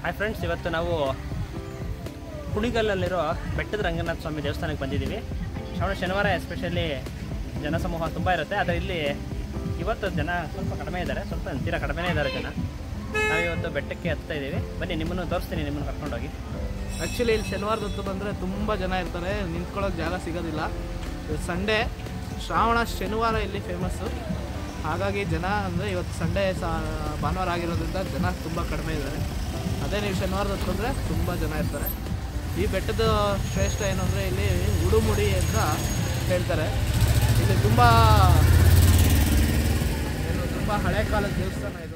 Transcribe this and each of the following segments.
hi friends ಇವತ್ತು ನಾವು ಕುಣಿಗಲ್ಲಲ್ಲಿರೋ ಬೆಟ್ಟದ ರಂಗನಾಥ ಸ್ವಾಮಿ ದೇವಸ್ಥಾನಕ್ಕೆ ಬಂದಿದ್ದೀವಿ ಶ್ರವಣ ಶನಿವಾರ ಎಸ್ಪೆಷಲಿ ಜನಸಮೂಹ ತುಂಬ ಇರುತ್ತೆ ಆದರೆ ಇಲ್ಲಿ ಇವತ್ತು ಜನ ಸ್ವಲ್ಪ ಕಡಿಮೆ ಇದ್ದಾರೆ ಸ್ವಲ್ಪ ತೀರಾ ಕಡಿಮೆನೇ ಇದ್ದಾರೆ ಜನ ನಾವಿವತ್ತು ಬೆಟ್ಟಕ್ಕೆ ಹತ್ತಾ ಇದ್ದೀವಿ ಬನ್ನಿ ನಿಮ್ಮನ್ನು ತೋರಿಸ್ತೀನಿ ನಿಮ್ಮನ್ನು ಕರ್ಕೊಂಡೋಗಿ ಆ್ಯಕ್ಚುಲಿ ಇಲ್ಲಿ ಶನಿವಾರದ ಹೊತ್ತು ಬಂದರೆ ತುಂಬ ಜನ ಇರ್ತಾರೆ ನಿಂತ್ಕೊಳ್ಳೋಕೆ ಜಾಗ ಸಿಗೋದಿಲ್ಲ ಸಂಡೇ ಶ್ರಾವಣ ಶನಿವಾರ ಇಲ್ಲಿ ಫೇಮಸ್ಸು ಹಾಗಾಗಿ ಜನ ಅಂದರೆ ಇವತ್ತು ಸಂಡೇ ಸಾ ಭಾನುವಾರ ಆಗಿರೋದ್ರಿಂದ ಜನ ತುಂಬ ಕಡಿಮೆ ಇದ್ದಾರೆ ಅದೇ ನೀವು ಶನಿವಾರದ ಹೊತ್ತು ಬಂದರೆ ತುಂಬ ಜನ ಇರ್ತಾರೆ ಈ ಬೆಟ್ಟದ ಶ್ರೇಷ್ಠ ಏನು ಅಂದರೆ ಇಲ್ಲಿ ಉಡುಮುಡಿ ಅಂತ ಹೇಳ್ತಾರೆ ಇಲ್ಲಿ ತುಂಬ ಏನು ತುಂಬ ಹಳೆ ಕಾಲದ ದೇವಸ್ಥಾನ ಇದು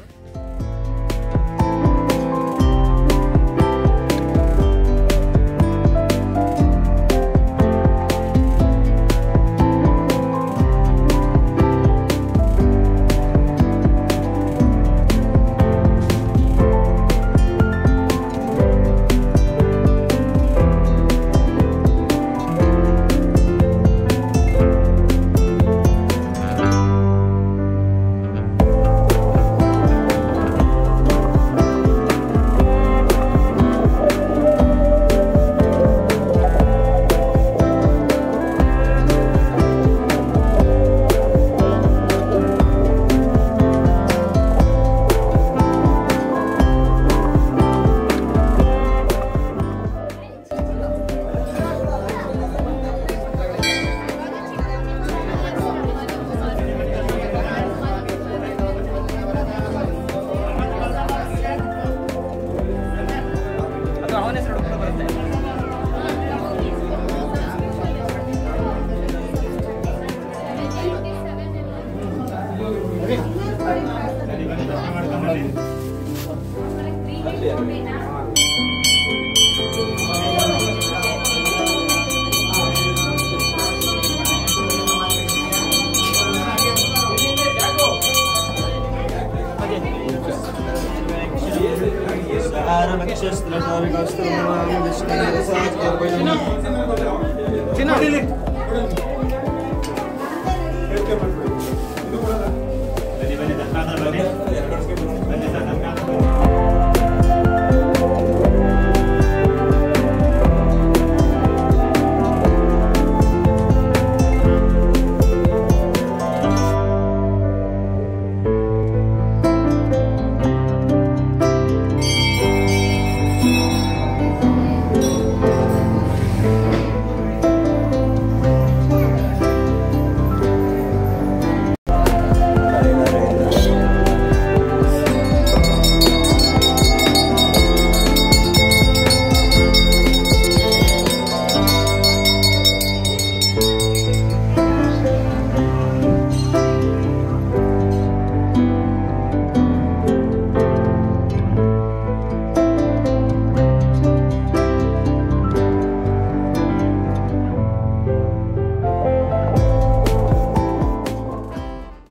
ಅದು ಅವನ ಹೆಸರು ಕೂಡ ಬರುತ್ತೆ ಚಿನ್ನ